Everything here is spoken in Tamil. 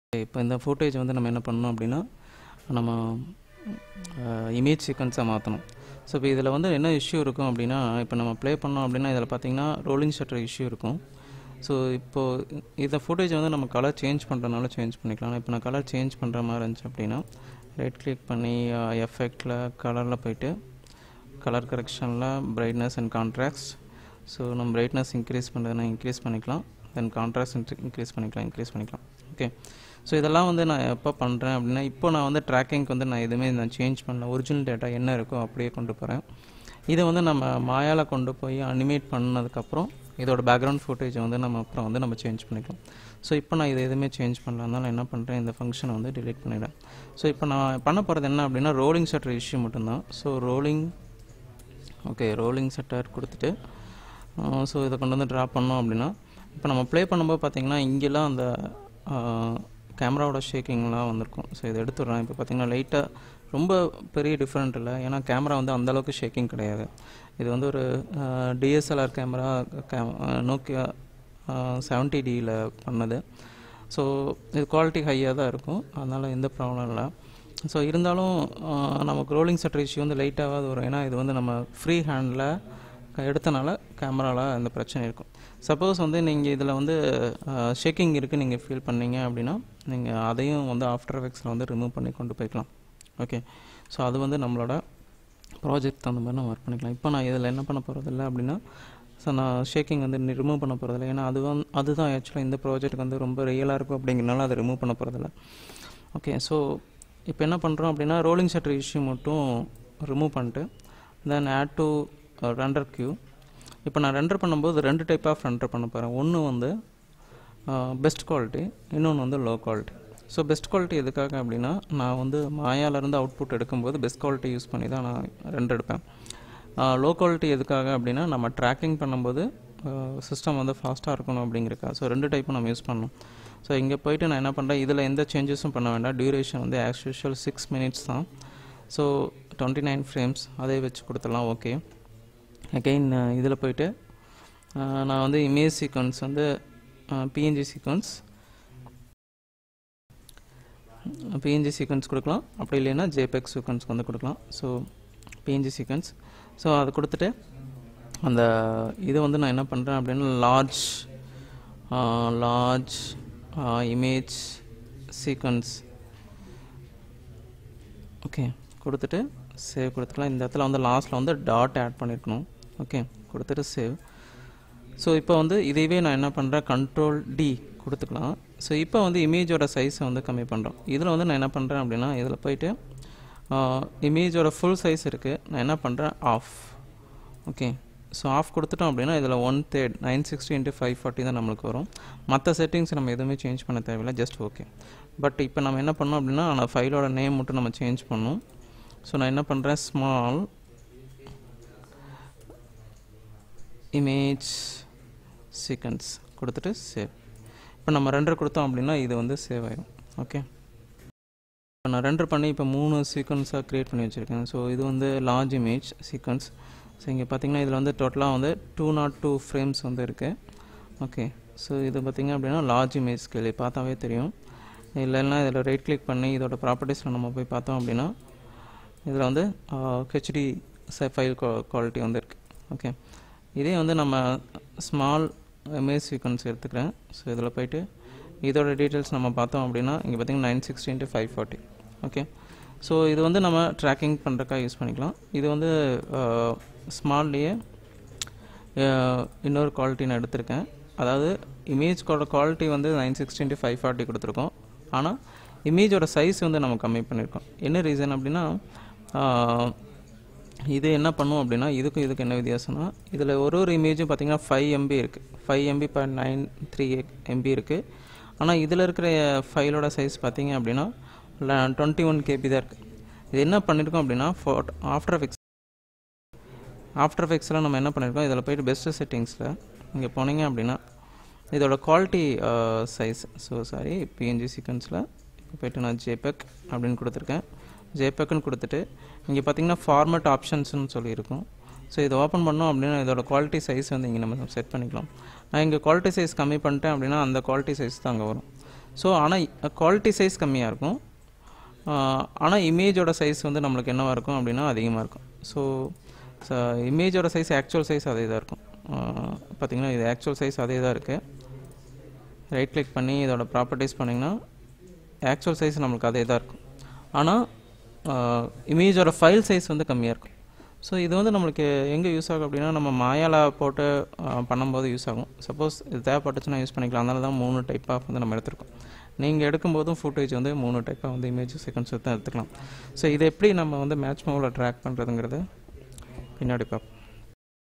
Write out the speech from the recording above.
இப்போ இந்த ஃபுட்டேஜ் வந்து நம்ம என்ன பண்ணணும் அப்படின்னா நம்ம இமேஜ் சீக்வன்ஸாக மாற்றணும் ஸோ இப்போ இதில் வந்து என்ன இஷ்யூ இருக்கும் அப்படின்னா இப்போ நம்ம ப்ளே பண்ணோம் அப்படின்னா இதில் பார்த்தீங்கன்னா ரோலிங் ஷட்டர் இஷ்யூ இருக்கும் ஸோ இப்போது இந்த ஃபுட்டேஜ் வந்து நம்ம கலர் சேஞ்ச் பண்ணுறதுனால சேஞ்ச் பண்ணிக்கலாம் இப்போ நான் கலர் சேஞ்ச் பண்ணுற மாதிரி இருந்துச்சு அப்படின்னா ரைட் கிளிக் பண்ணி எஃபெக்டில் கலரில் போயிட்டு கலர் கரெக்ஷனில் பிரைட்னஸ் அண்ட் கான்ட்ராக்ட் ஸோ நம்ம பிரைட்னஸ் இன்க்ரீஸ் பண்ணுறதுனா இன்க்ரீஸ் பண்ணிக்கலாம் தென் கான்ட்ராஸ்ட் இன்க்ரீஸ் பண்ணிக்கலாம் இன்க்ரீஸ் பண்ணிக்கலாம் ஓகே ஸோ இதெல்லாம் வந்து நான் எப்போ பண்ணுறேன் அப்படின்னா இப்போ நான் வந்து ட்ராக்கிங்க்கு வந்து நான் எதுவுமே நான் சேஞ்ச் பண்ணல ஒரிஜினல் டேட்டா என்ன இருக்கோ அப்படியே கொண்டு போகிறேன் இதை வந்து நம்ம மாயால கொண்டு போய் அனிமேட் பண்ணதுக்கப்புறம் இதோட பேக்ரவுண்ட் ஃபுட்டேஜை வந்து நம்ம அப்புறம் வந்து நம்ம சேஞ்ச் பண்ணிக்கலாம் ஸோ இப்போ நான் இது எதுவுமே சேஞ்ச் பண்ணல அதனால நான் என்ன பண்ணுறேன் இந்த ஃபங்க்ஷனை வந்து டிலீட் பண்ணிடுறேன் ஸோ இப்போ நான் பண்ண போகிறது என்ன அப்படின்னா ரோலிங் ஷட்டர் இஷ்யூ மட்டும்தான் so rolling okay rolling shutter கொடுத்துட்டு ஸோ இதை கொண்டு வந்து ட்ரா பண்ணோம் அப்படின்னா இப்போ நம்ம ப்ளே பண்ணும்போது பார்த்தீங்கன்னா இங்கெல்லாம் அந்த கேமராவோட ஷேக்கிங்லாம் வந்திருக்கும் ஸோ இதை எடுத்துடுறேன் இப்போ பார்த்தீங்கன்னா லைட்டாக ரொம்ப பெரிய டிஃப்ரெண்ட் இல்லை ஏன்னா கேமரா வந்து அந்தளவுக்கு ஷேக்கிங் கிடையாது இது வந்து ஒரு டிஎஸ்எல்ஆர் கேமரா கே நோக்கியா செவன்ட்டி டியில் பண்ணது ஸோ இது குவாலிட்டி ஹையாக தான் இருக்கும் அதனால் எந்த ப்ராப்ளம் இல்லை ஸோ இருந்தாலும் நமக்கு ரோலிங் சட்டர் இஷ்யூ வந்து லைட்டாகாது வரும் ஏன்னா இது வந்து நம்ம ஃப்ரீ ஹேண்டில் எடுத்தனால கேமராவில் அந்த பிரச்சனை இருக்கும் சப்போஸ் வந்து நீங்கள் இதில் வந்து ஷேக்கிங் இருக்குது நீங்கள் ஃபீல் பண்ணீங்க அப்படின்னா நீங்கள் அதையும் வந்து ஆஃப்டர் எஃபெக்ட்ஸில் வந்து ரிமூவ் பண்ணி கொண்டு போய்க்கலாம் ஓகே ஸோ அது வந்து நம்மளோட ப்ராஜெக்ட் தகுந்த மாதிரி நம்ம ஒர்க் பண்ணிக்கலாம் இப்போ நான் இதில் என்ன பண்ண போகிறதில்ல அப்படின்னா ஸோ நான் ஷேக்கிங் வந்து ரிமூவ் பண்ண போகிறதில்ல ஏன்னா அது வந்து அதுதான் ஆக்சுவலாக இந்த ப்ராஜெக்ட் வந்து ரொம்ப ரியலாக இருக்கும் அப்படிங்கிறனால அதை ரிமூவ் பண்ண போகிறதில்ல ஓகே ஸோ இப்போ என்ன பண்ணுறோம் அப்படின்னா ரோலிங் ஷட்டர் இஷ்யூ மட்டும் ரிமூவ் பண்ணிட்டு then add to render queue இப்போ நான் ரெண்டர் பண்ணும்போது ரெண்டு டைப் ஆஃப் ரெண்டர் பண்ண போகிறேன் ஒன்று வந்து பெஸ்ட் குவாலிட்டி இன்னொன்று வந்து low quality so best quality எதுக்காக அப்படின்னா நான் வந்து மாயாலேருந்து அவுட்புட் எடுக்கும்போது பெஸ்ட் குவாலிட்டி யூஸ் பண்ணி தான் நான் ரெண்டு எடுப்பேன் லோ குவாலிட்டி எதுக்காக அப்படின்னா நம்ம ட்ராக்கிங் பண்ணும்போது சிஸ்டம் வந்து ஃபாஸ்ட்டாக இருக்கணும் அப்படிங்கிறக்கா ஸோ ரெண்டு டைப்பும் நம்ம யூஸ் பண்ணணும் ஸோ இங்கே போயிட்டு நான் என்ன பண்ணுறேன் இதில் எந்த சேஞ்சஸும் பண்ண வேண்டாம் டியூரேஷன் வந்து ஆஸ் யூஷுவல் சிக்ஸ் மினிட்ஸ் தான் ஸோ டுவெண்ட்டி நைன் ஃப்ரேம்ஸ் அதே வச்சு கொடுத்துடலாம் ஓகே அகெயின் இதில் போயிட்டு நான் வந்து இமேஜ் சீக்வன்ஸ் வந்து பிஎன்ஜி சீக்வன்ஸ் பிஎன்ஜி சீக்வன்ஸ் கொடுக்கலாம் அப்படி இல்லைன்னா ஜேபெக் சீக்வன்ஸ்க்கு வந்து கொடுக்கலாம் ஸோ பிஎன்ஜி சீக்வன்ஸ் ஸோ அதை கொடுத்துட்டு அந்த இது வந்து நான் என்ன பண்ணுறேன் அப்படின்னா large large image sequence okay கொடுத்துட்டு சேவ் கொடுத்துக்கலாம் இந்த இடத்துல வந்து லாஸ்ட்டில் வந்து டாட் ஆட் பண்ணியிருக்கணும் ஓகே கொடுத்துட்டு சேவ் ஸோ இப்போ வந்து இதையவே நான் என்ன பண்ணுறேன் கண்ட்ரோல் டி கொடுத்துக்கலாம் ஸோ இப்போ வந்து இமேஜோட சைஸை வந்து கம்மி பண்ணுறோம் இதில் வந்து நான் என்ன பண்ணுறேன் அப்படின்னா இதில் போயிட்டு இமேஜோட ஃபுல் சைஸ் இருக்குது நான் என்ன பண்ணுறேன் ஆஃப் ஓகே ஸோ ஆஃப் கொடுத்துட்டோம் அப்படின்னா இதில் one third nine sixty into five forty தான் நம்மளுக்கு வரும் மற்ற செட்டிங்ஸ் நம்ம எதுவுமே சேஞ்ச் பண்ண தேவையில்லை ஜஸ்ட் ஓகே பட் இப்போ நம்ம என்ன பண்ணோம் அப்படின்னா அந்த ஃபைலோட நேம் மட்டும் நம்ம சேஞ்ச் பண்ணணும் ஸோ நான் என்ன பண்ணுறேன் ஸ்மால் இமேஜ் சீக்வன்ஸ் கொடுத்துட்டு சேவ் இப்போ நம்ம ரெண்டர் கொடுத்தோம் அப்படின்னா இது வந்து சேவ் ஆயிடும் ஓகே இப்போ நான் ரெண்டர் பண்ணி இப்போ மூணு சீக்வன்ஸாக க்ரியேட் பண்ணி வச்சுருக்கேன் ஸோ இது வந்து லார்ஜ் இமேஜ் சீக்வன்ஸ் ஸோ இங்கே பார்த்தீங்கன்னா இதில் வந்து டோட்டலாக வந்து டூ நாட் டூ ஃப்ரேம்ஸ் வந்து இருக்குது ஓகே ஸோ இது பார்த்திங்க அப்படின்னா லார்ஜ் இமேஜ் ஸ்கேல் பார்த்தாவே தெரியும் இல்லைன்னா இதில் ரைட் கிளிக் பண்ணி இதோட ப்ராப்பர்ட்டிஸில் நம்ம போய் பார்த்தோம் அப்படின்னா இதில் வந்து ஹெச்டி ஃபைல் குவாலிட்டி வந்து இருக்குது ஓகே இதே வந்து நம்ம ஸ்மால் இமேஜ் சீக்வன்ஸ் எடுத்துக்கிறேன் ஸோ இதில் போயிட்டு இதோட டீட்டெயில்ஸ் நம்ம பார்த்தோம் அப்படின்னா இங்கே பார்த்திங்கன்னா nine sixty into five forty okay so இது வந்து நம்ம ட்ராக்கிங் பண்ணுறக்காக யூஸ் பண்ணிக்கலாம் இது வந்து ஸ்மால்லையே இன்னொரு குவாலிட்டி நான் எடுத்திருக்கேன் அதாவது இமேஜ்கோட குவாலிட்டி வந்து nine sixty into five forty கொடுத்துருக்கோம் ஆனால் இமேஜோட சைஸ் வந்து நம்ம கம்மி பண்ணியிருக்கோம் என்ன ரீசன் அப்படின்னா இது என்ன பண்ணும் அப்படின்னா இதுக்கும் இதுக்கு என்ன வித்தியாசம்னா இதில் ஒரு ஒரு இமேஜும் பார்த்திங்கன்னா ஃபைவ் எம்பி இருக்குது five MB point nine three MB இருக்குது ஆனால் இதில் இருக்கிற ஃபைலோட சைஸ் பார்த்திங்க அப்படின்னா டுவெண்ட்டி ஒன் கேபி தான் இருக்குது இது என்ன பண்ணியிருக்கோம் அப்படின்னா ஃபோட் ஆஃப்டர் எஃபெக்ட்ஸ் ஆஃப்டர் எஃபெக்ட்ஸில் நம்ம என்ன பண்ணியிருக்கோம் இதில் போய்ட்டு பெஸ்ட்டு செட்டிங்ஸில் இங்கே போனீங்க அப்படின்னா இதோட quality size so sorry PNG சீக்வன்ஸில் இப்போ போய்ட்டு நான் ஜேபெக் அப்படின்னு கொடுத்துருக்கேன் ஜேபெக்குன்னு கொடுத்துட்டு இங்கே பார்த்தீங்கன்னா ஃபார்மேட் ஆப்ஷன்ஸ்னு சொல்லியிருக்கும் ஸோ இதை ஓப்பன் பண்ணோம் அப்படின்னா இதோட குவாலிட்டி சைஸ் வந்து இங்கே நம்ம செட் பண்ணிக்கலாம் நான் இங்கே குவாலிட்டி சைஸ் கம்மி பண்ணிட்டேன் அப்படின்னா அந்த குவாலிட்டி சைஸ் தான் அங்கே வரும் ஸோ ஆனால் குவாலிட்டி சைஸ் கம்மியாக இருக்கும் ஆனால் இமேஜோட சைஸ் வந்து நம்மளுக்கு என்னவாக இருக்கும் அப்படின்னா அதிகமாக இருக்கும் ஸோ இமேஜோட சைஸ் ஆக்சுவல் சைஸ் அதே தான் இருக்கும் பார்த்தீங்கன்னா இது ஆக்சுவல் சைஸ் அதே தான் இருக்குது ரைட் கிளிக் பண்ணி இதோட ப்ராப்பர்ட்டிஸ் பண்ணிங்கன்னா ஆக்சுவல் சைஸ் நம்மளுக்கு அதே தான் இருக்கும் ஆனால் இமேஜோட ஃபைல் சைஸ் வந்து கம்மியாக இருக்கும் ஸோ இது வந்து நம்மளுக்கு எங்கே யூஸ் ஆகும் அப்படின்னா நம்ம மாயாலா போட்டு அஹ், பண்ணும்போது யூஸ் ஆகும் சப்போஸ் இது தேவைப்பட்டுச்சுன்னா யூஸ் பண்ணிக்கலாம் அதனால தான் மூணு டைப் ஆஃப் வந்து நம்ம எடுத்திருக்கோம் நீங்கள் எடுக்கும்போதும் ஃபுட்டேஜ் வந்து மூணு டைப்பாக வந்து இமேஜ் செகண்ட்ஸ் தான் எடுத்துக்கலாம் ஸோ இதை எப்படி நம்ம வந்து மேட்ச் மூவில் ட்ராக் பண்ணுறதுங்கிறது பின்னாடி பார்ப்போம்